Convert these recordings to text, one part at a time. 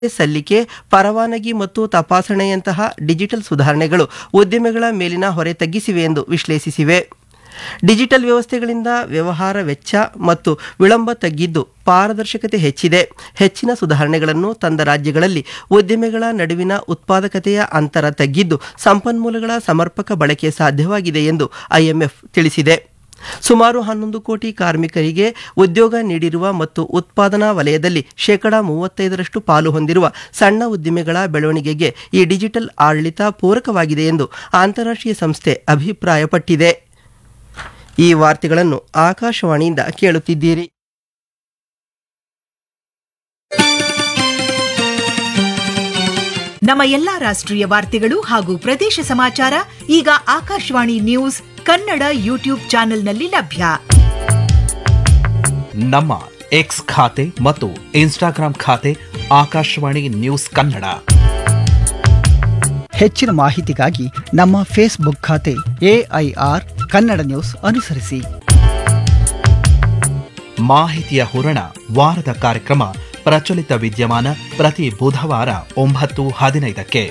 ಸಲ್ಲಿಕೆ ಪರವಾನಗಿ ಮತ್ತು ತಪಾಸಣೆಯಂತಹ ಡಿಜಿಟಲ್ ಸುಧಾರಣೆಗಳು ಉದ್ಯಮಿಗಳ ಮೇಲಿನ ಹೊರೆ ತಗ್ಗಿಸಿವೆ ಎಂದು ವಿಶ್ಲೇಷಿಸಿವೆ ಡಿಜಿಟಲ್ ವ್ಯವಸ್ಥೆಗಳಿಂದ ವ್ಯವಹಾರ ವೆಚ್ಚ ಮತ್ತು ವಿಳಂಬ ತಗ್ಗಿದ್ದು ಪಾರದರ್ಶಕತೆ ಹೆಚ್ಚಿದೆ ಹೆಚ್ಚಿನ ಸುಧಾರಣೆಗಳನ್ನು ತಂದ ರಾಜ್ಯಗಳಲ್ಲಿ ಉದ್ಯಮಿಗಳ ನಡುವಿನ ಉತ್ಪಾದಕತೆಯ ಅಂತರ ತಗ್ಗಿದ್ದು ಸಂಪನ್ಮೂಲಗಳ ಸಮರ್ಪಕ ಬಳಕೆ ಸಾಧ್ಯವಾಗಿದೆ ಎಂದು ಐಎಂಎಫ್ ತಿಳಿಸಿದೆ ಸುಮಾರು ಹನ್ನೊಂದು ಕೋಟಿ ಕಾರ್ಮಿಕರಿಗೆ ಉದ್ಯೋಗ ನೀಡಿರುವ ಮತ್ತು ಉತ್ಪಾದನಾ ವಲಯದಲ್ಲಿ ಶೇಕಡಾ ಮೂವತ್ತೈದರಷ್ಟು ಪಾಲು ಹೊಂದಿರುವ ಸಣ್ಣ ಉದ್ದಿಮೆಗಳ ಬೆಳವಣಿಗೆಗೆ ಈ ಡಿಜಿಟಲ್ ಆಡಳಿತ ಪೂರಕವಾಗಿದೆ ಎಂದು ಅಂತಾರಾಷ್ಟ್ರೀಯ ಸಂಸ್ಥೆ ಅಭಿಪ್ರಾಯಪಟ್ಟಿದೆ ಈ ವಾರ್ತೆಗಳನ್ನು ಆಕಾಶವಾಣಿಯಿಂದ ಕೇಳುತ್ತಿದ್ದೀರಿ ನಮ್ಮ ಎಲ್ಲಾ ರಾಷ್ಟ್ರೀಯ ವಾರ್ತೆಗಳು ಹಾಗೂ ಪ್ರದೇಶ ಸಮಾಚಾರ ಈಗ ಆಕಾಶವಾಣಿ ನ್ಯೂಸ್ ಕನ್ನಡ ಯೂಟ್ಯೂಬ್ ಚಾನೆಲ್ನಲ್ಲಿ ಲಭ್ಯ ನಮ್ಮ ಎಕ್ಸ್ ಖಾತೆ ಮತ್ತು ಇನ್ಸ್ಟಾಗ್ರಾಂ ಖಾತೆ ಆಕಾಶವಾಣಿ ನ್ಯೂಸ್ ಕನ್ನಡ ಹೆಚ್ಚಿನ ಮಾಹಿತಿಗಾಗಿ ನಮ್ಮ ಫೇಸ್ಬುಕ್ ಖಾತೆ ಎಐಆರ್ ಕನ್ನಡ ನ್ಯೂಸ್ ಅನುಸರಿಸಿ ಮಾಹಿತಿಯ ಹೂರಣ ವಾರದ ಕಾರ್ಯಕ್ರಮ ಪ್ರಚಲಿತ ವಿದ್ಯಮಾನ ಪ್ರತಿ ಬುಧವಾರ ಒಂಬತ್ತು ಹದಿನೈದಕ್ಕೆ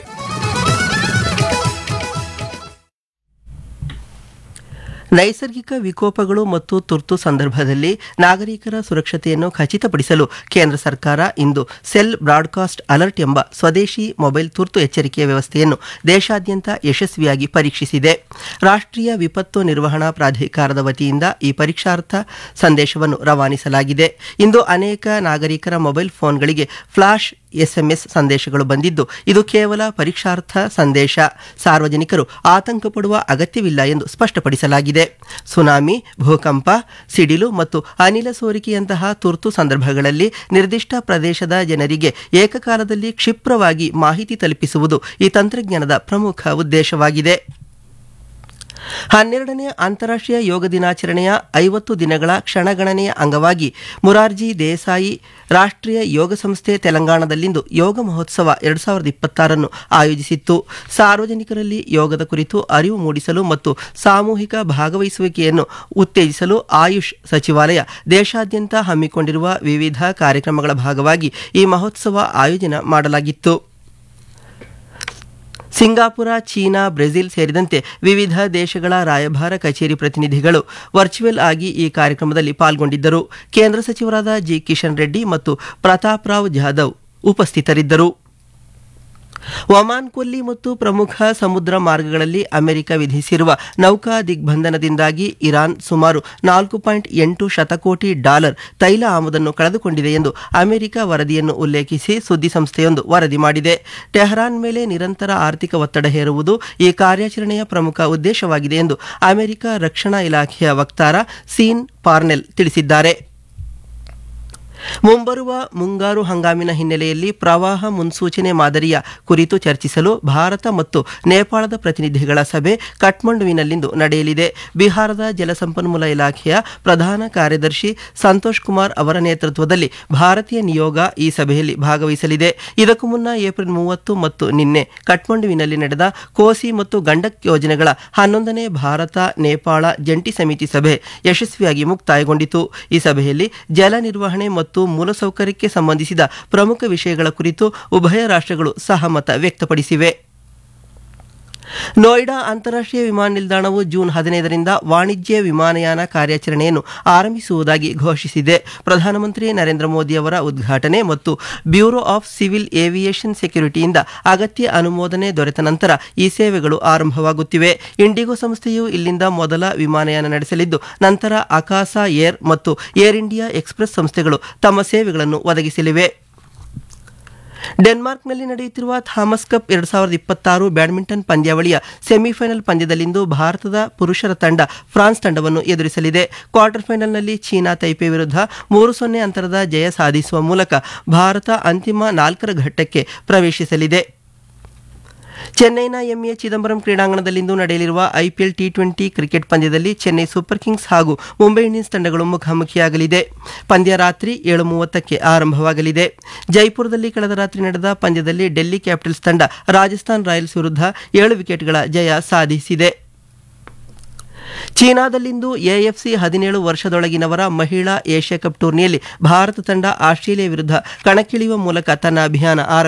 ನೈಸರ್ಗಿಕ ವಿಕೋಪಗಳು ಮತ್ತು ತುರ್ತು ಸಂದರ್ಭದಲ್ಲಿ ನಾಗರಿಕರ ಸುರಕ್ಷತೆಯನ್ನು ಖಚಿತಪಡಿಸಲು ಕೇಂದ್ರ ಸರ್ಕಾರ ಇಂದು ಸೆಲ್ ಬ್ರಾಡ್ಕಾಸ್ಟ್ ಅಲರ್ಟ್ ಎಂಬ ಸ್ವದೇಶಿ ಮೊಬೈಲ್ ತುರ್ತು ಎಚ್ಚರಿಕೆಯ ವ್ಯವಸ್ಥೆಯನ್ನು ದೇಶಾದ್ಯಂತ ಯಶಸ್ವಿಯಾಗಿ ಪರೀಕ್ಷಿಸಿದೆ ರಾಷ್ಟ್ರೀಯ ವಿಪತ್ತು ನಿರ್ವಹಣಾ ಪ್ರಾಧಿಕಾರದ ವತಿಯಿಂದ ಈ ಪರೀಕ್ಷಾರ್ಥ ಸಂದೇಶವನ್ನು ರವಾನಿಸಲಾಗಿದೆ ಇಂದು ಅನೇಕ ನಾಗರಿಕರ ಮೊಬೈಲ್ ಫೋನ್ಗಳಿಗೆ ಫ್ಲಾಶ್ ಎಸ್ಎಂಎಸ್ ಸಂದೇಶಗಳು ಬಂದಿದ್ದು ಇದು ಕೇವಲ ಪರೀಕ್ಷಾರ್ಥ ಸಂದೇಶ ಸಾರ್ವಜನಿಕರು ಆತಂಕ ಪಡುವ ಅಗತ್ಯವಿಲ್ಲ ಎಂದು ಸ್ಪಷ್ಟಪಡಿಸಲಾಗಿದೆ ಸುನಾಮಿ ಭೂಕಂಪ ಸಿಡಿಲು ಮತ್ತು ಅನಿಲ ಸೋರಿಕೆಯಂತಹ ತುರ್ತು ಸಂದರ್ಭಗಳಲ್ಲಿ ನಿರ್ದಿಷ್ಟ ಪ್ರದೇಶದ ಜನರಿಗೆ ಏಕಕಾಲದಲ್ಲಿ ಕ್ಷಿಪ್ರವಾಗಿ ಮಾಹಿತಿ ತಲುಪಿಸುವುದು ಈ ತಂತ್ರಜ್ಞಾನದ ಪ್ರಮುಖ ಉದ್ದೇಶವಾಗಿದೆ ಹನ್ನೆರಡನೇ ಅಂತಾರಾಷ್ಟ್ರೀಯ ಯೋಗ ದಿನಾಚರಣೆಯ ಐವತ್ತು ದಿನಗಳ ಕ್ಷಣಗಣನೆಯ ಅಂಗವಾಗಿ ಮುರಾರ್ಜಿ ದೇಸಾಯಿ ರಾಷ್ಟ್ರೀಯ ಯೋಗ ಸಂಸ್ಥೆ ತೆಲಂಗಾಣದಲ್ಲಿಂದು ಯೋಗ ಮಹೋತ್ಸವ ಎರಡು ಸಾವಿರದ ಇಪ್ಪತ್ತಾರನ್ನು ಆಯೋಜಿಸಿತ್ತು ಸಾರ್ವಜನಿಕರಲ್ಲಿ ಯೋಗದ ಕುರಿತು ಅರಿವು ಮೂಡಿಸಲು ಮತ್ತು ಸಾಮೂಹಿಕ ಭಾಗವಹಿಸುವಿಕೆಯನ್ನು ಉತ್ತೇಜಿಸಲು ಆಯುಷ್ ಸಚಿವಾಲಯ ದೇಶಾದ್ಯಂತ ಹಮ್ಮಿಕೊಂಡಿರುವ ವಿವಿಧ ಕಾರ್ಯಕ್ರಮಗಳ ಭಾಗವಾಗಿ ಈ ಮಹೋತ್ಸವ ಆಯೋಜನೆ ಮಾಡಲಾಗಿತ್ತು ಸಿಂಗಾಪುರ ಚೀನಾ ಬ್ರೆಜಿಲ್ ಸೇರಿದಂತೆ ವಿವಿಧ ದೇಶಗಳ ರಾಯಭಾರ ಕಚೇರಿ ಪ್ರತಿನಿಧಿಗಳು ವರ್ಚುವಲ್ ಆಗಿ ಈ ಕಾರ್ಯಕ್ರಮದಲ್ಲಿ ಪಾಲ್ಗೊಂಡಿದ್ದರು ಕೇಂದ್ರ ಸಚಿವರಾದ ಜಿ ಕಿಶನ್ ರೆಡ್ಡಿ ಮತ್ತು ಪ್ರತಾಪ್ ರಾವ್ ಜಾಧವ್ ಉಪಸ್ಥಿತರಿದ್ದರು ಒಮಾನ್ ಕೊಲ್ಲಿ ಮತ್ತು ಪ್ರಮುಖ ಸಮುದ್ರ ಮಾರ್ಗಗಳಲ್ಲಿ ಅಮೆರಿಕ ವಿಧಿಸಿರುವ ನೌಕಾ ದಿಗ್ಬಂಧನದಿಂದಾಗಿ ಇರಾನ್ ಸುಮಾರು ನಾಲ್ಕು ಪಾಯಿಂಟ್ ಎಂಟು ಶತಕೋಟಿ ಡಾಲರ್ ತೈಲ ಆಮದನ್ನು ಕಳೆದುಕೊಂಡಿದೆ ಎಂದು ಅಮೆರಿಕ ವರದಿಯನ್ನು ಉಲ್ಲೇಖಿಸಿ ಸುದ್ದಿಸಂಸ್ಥೆಯೊಂದು ವರದಿ ಮಾಡಿದೆ ಟೆಹರಾನ್ ಮೇಲೆ ನಿರಂತರ ಆರ್ಥಿಕ ಒತ್ತಡ ಹೇರುವುದು ಈ ಕಾರ್ಯಾಚರಣೆಯ ಪ್ರಮುಖ ಉದ್ದೇಶವಾಗಿದೆ ಎಂದು ಅಮೆರಿಕ ರಕ್ಷಣಾ ಇಲಾಖೆಯ ವಕ್ತಾರ ಸೀನ್ ಪಾರ್ನೆಲ್ ತಿಳಿಸಿದ್ದಾರೆ ಮುಂಬರುವ ಮುಂಗಾರು ಹಂಗಾಮಿನ ಹಿನ್ನೆಲೆಯಲ್ಲಿ ಪ್ರವಾಹ ಮುನ್ಸೂಚನೆ ಮಾದರಿಯ ಕುರಿತು ಚರ್ಚಿಸಲು ಭಾರತ ಮತ್ತು ನೇಪಾಳದ ಪ್ರತಿನಿಧಿಗಳ ಸಭೆ ಕಠ್ಮಂಡುವಿನಲ್ಲಿಂದು ನಡೆಯಲಿದೆ ಬಿಹಾರದ ಜಲಸಂಪನ್ಮೂಲ ಇಲಾಖೆಯ ಪ್ರಧಾನ ಕಾರ್ಯದರ್ಶಿ ಸಂತೋಷ್ ಕುಮಾರ್ ಅವರ ನೇತೃತ್ವದಲ್ಲಿ ಭಾರತೀಯ ನಿಯೋಗ ಈ ಸಭೆಯಲ್ಲಿ ಭಾಗವಹಿಸಲಿದೆ ಇದಕ್ಕೂ ಮುನ್ನ ಏಪ್ರಿಲ್ ಮೂವತ್ತು ಮತ್ತು ನಿನ್ನೆ ಕಠ್ಮಂಡುವಿನಲ್ಲಿ ನಡೆದ ಕೋಸಿ ಮತ್ತು ಗಂಡಕ್ ಯೋಜನೆಗಳ ಹನ್ನೊಂದನೇ ಭಾರತ ನೇಪಾಳ ಜಂಟಿ ಸಮಿತಿ ಸಭೆ ಯಶಸ್ವಿಯಾಗಿ ಮುಕ್ತಾಯಗೊಂಡಿತು ಈ ಸಭೆಯಲ್ಲಿ ಜಲ ನಿರ್ವಹಣೆ ಮತ್ತು ಮೂಲಸೌಕರ್ಯಕ್ಕೆ ಸಂಬಂಧಿಸಿದ ಪ್ರಮುಖ ವಿಷಯಗಳ ಕುರಿತು ಉಭಯ ರಾಷ್ಟ್ರಗಳು ಸಹಮತ ವ್ಯಕ್ತಪಡಿಸಿವೆ ನೋಯ್ಡಾ ಅಂತಾರಾಷ್ಟ್ರೀಯ ವಿಮಾನ ನಿಲ್ದಾಣವು ಜೂನ್ ಹದಿನೈದರಿಂದ ವಾಣಿಜ್ಯ ವಿಮಾನಯಾನ ಕಾರ್ಯಾಚರಣೆಯನ್ನು ಆರಂಭಿಸುವುದಾಗಿ ಘೋಷಿಸಿದೆ ಪ್ರಧಾನಮಂತ್ರಿ ನರೇಂದ್ರ ಮೋದಿ ಅವರ ಉದ್ಘಾಟನೆ ಮತ್ತು ಬ್ಯೂರೋ ಆಫ್ ಸಿವಿಲ್ ಏವಿಯೇಷನ್ ಸೆಕ್ಯುರಿಟಿಯಿಂದ ಅಗತ್ಯ ಅನುಮೋದನೆ ದೊರೆತ ನಂತರ ಈ ಸೇವೆಗಳು ಆರಂಭವಾಗುತ್ತಿವೆ ಇಂಡಿಗೋ ಸಂಸ್ಥೆಯು ಇಲ್ಲಿಂದ ಮೊದಲ ವಿಮಾನಯಾನ ನಡೆಸಲಿದ್ದು ನಂತರ ಅಕಾಸಾ ಏರ್ ಮತ್ತು ಏರ್ ಇಂಡಿಯಾ ಎಕ್ಸ್ಪ್ರೆಸ್ ಸಂಸ್ಥೆಗಳು ತಮ್ಮ ಸೇವೆಗಳನ್ನು ಒದಗಿಸಲಿವೆ ಡೆನ್ಮಾರ್ಕ್ನಲ್ಲಿ ನಡೆಯುತ್ತಿರುವ ಥಾಮಸ್ ಕಪ್ ಎರಡು ಸಾವಿರದ ಇಪ್ಪತ್ತಾರು ಬ್ಯಾಡ್ಮಿಂಟನ್ ಪಂದ್ಯಾವಳಿಯ ಸೆಮಿಫೈನಲ್ ಪಂದ್ಯದಲ್ಲಿಂದು ಭಾರತದ ಪುರುಷರ ತಂಡ ಫ್ರಾನ್ಸ್ ತಂಡವನ್ನು ಎದುರಿಸಲಿದೆ ಕ್ವಾರ್ಟರ್ ಫೈನಲ್ನಲ್ಲಿ ಚೀನಾ ತೈಪೆ ವಿರುದ್ಧ ಮೂರು ಸೊನ್ನೆ ಅಂತರದ ಜಯ ಸಾಧಿಸುವ ಮೂಲಕ ಭಾರತ ಅಂತಿಮ ನಾಲ್ಕರ ಘಟ್ಟಕ್ಕೆ ಪ್ರವೇಶಿಸಲಿದೆ ಚೆನ್ನೈನ ಎಂಎ ಚಿದಂಬರಂ ಕ್ರೀಡಾಂಗಣದಲ್ಲಿಂದು ನಡೆಯಲಿರುವ ಐಪಿಎಲ್ ಟಿ ಟ್ವೆಂಟಿ ಕ್ರಿಕೆಟ್ ಪಂದ್ಯದಲ್ಲಿ ಚೆನ್ನೈ ಸೂಪರ್ ಕಿಂಗ್ಸ್ ಹಾಗೂ ಮುಂಬೈ ಇಂಡಿಯನ್ಸ್ ತಂಡಗಳು ಮುಖಾಮುಖಿಯಾಗಲಿದೆ ಪಂದ್ಯ ರಾತ್ರಿ ಏಳು ಮೂವತ್ತಕ್ಕೆ ಆರಂಭವಾಗಲಿದೆ ಜೈಪುರದಲ್ಲಿ ಕಳೆದ ರಾತ್ರಿ ನಡೆದ ಪಂದ್ಯದಲ್ಲಿ ಡೆಲ್ಲಿ ಕ್ಯಾಪಿಟಲ್ಸ್ ತಂಡ ರಾಜಸ್ಥಾನ್ ರಾಯಲ್ಸ್ ವಿರುದ್ಧ ಏಳು ವಿಕೆಟ್ಗಳ ಜಯ ಸಾಧಿಸಿದೆ ಚೀನಾದಲ್ಲಿಂದು ಎಎಫ್ಸಿ ಹದಿನೇಳು ವರ್ಷದೊಳಗಿನವರ ಮಹಿಳಾ ಏಷ್ಯಾ ಕಪ್ ಟೂರ್ನಿಯಲ್ಲಿ ಭಾರತ ತಂಡ ಆಸ್ಟ್ರೇಲಿಯಾ ವಿರುದ್ಧ ಕಣಕ್ಕಿಳಿಯುವ ಮೂಲಕ ತನ್ನ ಅಭಿಯಾನ ಆರಂಭಿಸಿದೆ